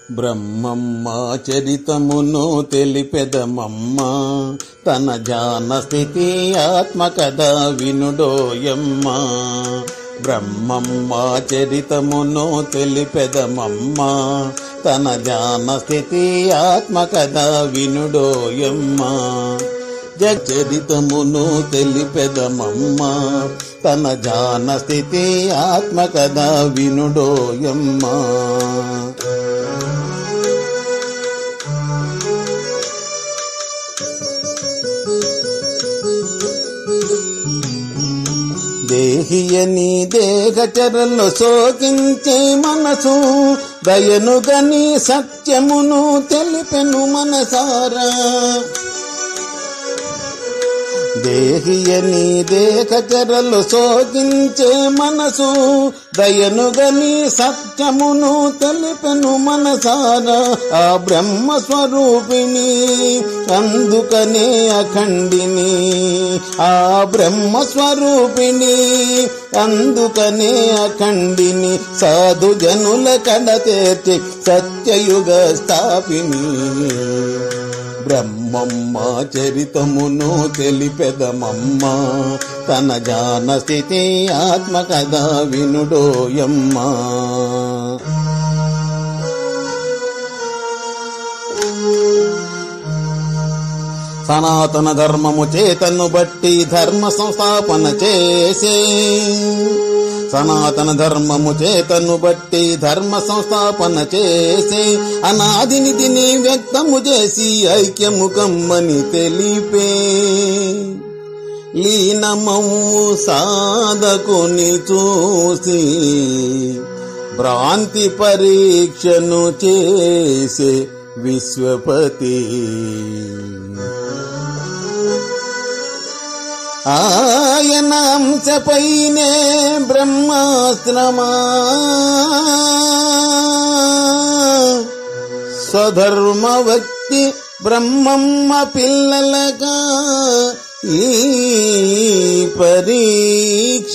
బ్రహ్మమ్మ చరితమును తెలిపెదమమ్మ తన జాన స్థితి ఆత్మకథ వినుడోయమ్మ బ్రహ్మమ్మ చరితమును తెలిపెదమమ్మ తన జాన స్థితి ఆత్మకథ వినుడోయమ్మ జగచరితమును తెలిపెదమమ్మ తన జాన స్థితి ఆత్మకథ వినుడోయమ్మ దేహియని దేహచరలో శోకించే మనసు దయనుగని సత్యమును తెలిపెను మనసారా దేహియని దేహచరలు శోకించే మనసు దయనుగని సత్యమును తెలిపెను మనసారా ఆ బ్రహ్మ స్వరూపిణి అందుకనే అఖండిని ఆ బ్రహ్మ స్వరూపిణి అందుకనే అఖండిని సాధు జనుల కడతేర్చి సత్యయుగ స్థాపిని బ్రహ్మమ్మ చరితమును తెలిపెదమమ్మ తన జాన స్థితి ఆత్మకథ వినుడోయమ్మ సనాతన ధర్మము చేతను బట్టి ధర్మ సంస్థాపన చేసే సనాతన ధర్మము చేతను బట్టి ధర్మ సంస్థాపన చేసి అనాదిని దిని వ్యక్తము చేసి ఐక్యము కమ్మని తెలిపే లీనమము సాధకుని చూసి భ్రాంతి పరీక్షను చేసే విశ్వపతి ఆయన అంశపైనే బ్రహ్మాస్త్రమా స్వధర్మ వ్యక్తి బ్రహ్మమ్మ పిల్లలగా ఈ పరీక్ష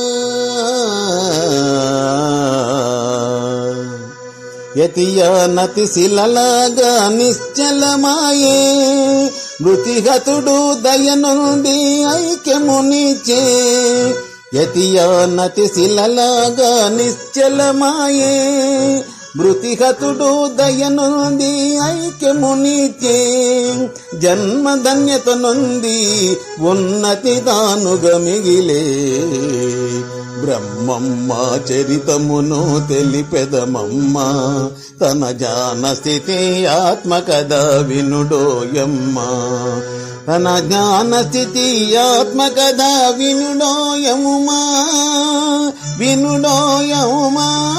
యతియానతి శిలలాగా నిశ్చలమాయే మృతిహతుడు దయ నుండి ఐక్యమునిచే యతియానతి శిలలాగా నిశ్చలమాయే మృతిహతుడు దయ నుండి ఐక్యమునిచే జన్మధన్యత నుండి ఉన్నతి దానుగా మిగిలే బ్రహ్మమ్మ చరితమును తెలిపెదమమ్మ తన జాన స్థితి ఆత్మకథ వినుడోయమ్మ తన జ్ఞాన స్థితి ఆత్మకథ వినుడోయముమా వినుడోయముమా